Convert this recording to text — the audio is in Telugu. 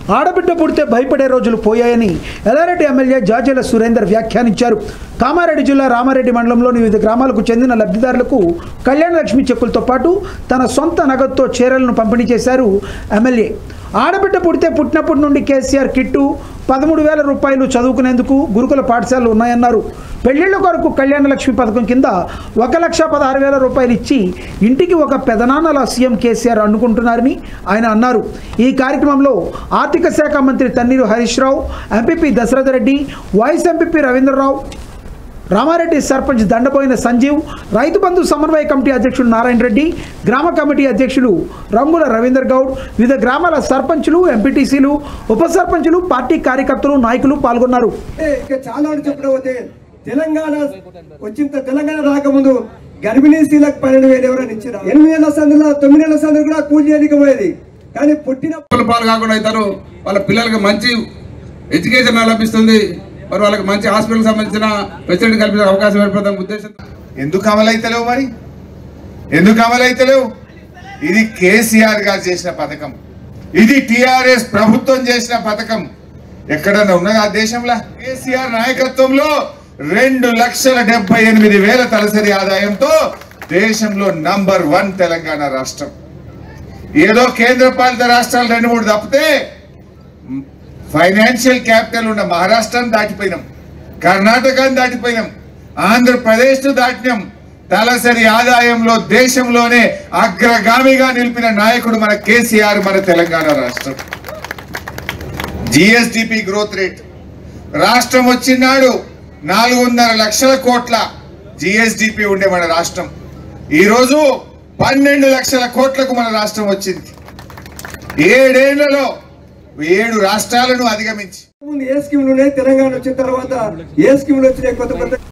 ఆడబిడ్డ పుడితే భయపడే రోజులు పోయాయని ఎల్లారెడ్డి ఎమ్మెల్యే జాజెల సురేందర్ వ్యాఖ్యానించారు కామారెడ్డి జిల్లా రామారెడ్డి మండలంలోని వివిధ గ్రామాలకు చెందిన లబ్ధిదారులకు కళ్యాణ లక్ష్మి చెక్కులతో పాటు తన సొంత నగదుతో చీరలను పంపిణీ చేశారు ఎమ్మెల్యే ఆడబిడ్డ పుడితే పుట్టినప్పటి నుండి కేసీఆర్ కిట్టు పదమూడు వేల రూపాయలు చదువుకునేందుకు గురుకుల పాఠశాలలు ఉన్నాయన్నారు పెళ్లిళ్ల కొరకు కళ్యాణ లక్ష్మి పథకం కింద ఒక లక్ష పదహారు వేల రూపాయలు ఇచ్చి ఇంటికి ఒక పెదనాన్నల సీఎం కేసీఆర్ అనుకుంటున్నారని ఆయన అన్నారు ఈ కార్యక్రమంలో ఆర్థిక శాఖ మంత్రి Thanneeru Harish Rao MPP Dasaratha Reddy vice MPP Ravindra Rao Rama Reddy sarpanch Dandapoyina Sanjeev Rythu Bandhu సమన్వయ కమిటీ అధ్యక్షుడు నారాయణ రెడ్డి గ్రామ కమిటీ అధ్యక్షులు రంగుల రవీందర్ గౌడ్ వివిధ గ్రామాల సర్పంచులు ఎంపీటీసీలు ఉప సర్పంచులు పార్టీ కార్యకర్తలు నాయకులు పాల్గొన్నారు అంటే ఇక చాలా అని చెప్పడం పోతే తెలంగాణ వచ్చిన తెలంగాణ రాకముందు గర్భిణీ స్త్రీలకు పన్నెండు వేలు ఎవరైనా ఇచ్చారు ఎనిమిది నెలల సందులో తొమ్మిది నెలల సందులు కూడా కూలి చేయకపోయేది కానీ పుట్టిన అప్పుల పాలు కాకుండా అవుతారు వాళ్ళ పిల్లలకి మంచి ఎడ్యుకేషన్ లభిస్తుంది మరి వాళ్ళకి మంచి హాస్పిటల్ సంబంధించిన ఫెసిలిటీ కల్పించే అవకాశం ఏర్పడతాం ఉద్దేశం ఎందుకు అమలైతలేవు మరి ఎందుకు అమలైతలేవు ఇది కేసీఆర్ గారు చేసిన పథకం ఇది టిఆర్ఎస్ ప్రభుత్వం చేసిన పథకం ఎక్కడన్నా ఉన్నదా ఆ దేశంలో కేసీఆర్ నాయకత్వంలో రెండు లక్షల డెబ్బై ఎనిమిది వేల తలసరి ఆదాయంతో దేశంలో నంబర్ వన్ తెలంగాణ రాష్ట్రం ఏదో కేంద్ర పాలిత రాష్ట్రాలు రెండు మూడు తప్పితే ఫైనాన్షియల్ క్యాపిటల్ ఉన్న మహారాష్ట్రాన్ని దాటిపోయినాం కర్ణాటకని దాటిపోయినాం ఆంధ్రప్రదేశ్ దాటినాం తలసరి ఆదాయంలో దేశంలోనే అగ్రగామిగా నిలిపిన నాయకుడు మన కేసీఆర్ మన తెలంగాణ రాష్ట్రం జిఎస్డిపి గ్రోత్ రేట్ రాష్ట్రం వచ్చినాడు నాలుగున్నర లక్షల కోట్ల జిఎస్డిపి ఉండే మన రాష్ట్రం ఈరోజు పన్నెండు లక్షల కోట్లకు మన రాష్ట్రం వచ్చింది ఏడేళ్లలో ఏడు రాష్ట్రాలను అధిగమించి ముందు ఏ స్కీములు ఉన్నాయి తెలంగాణ వచ్చిన తర్వాత ఏ స్కీములు వచ్చినాయి కొత్త కొత్త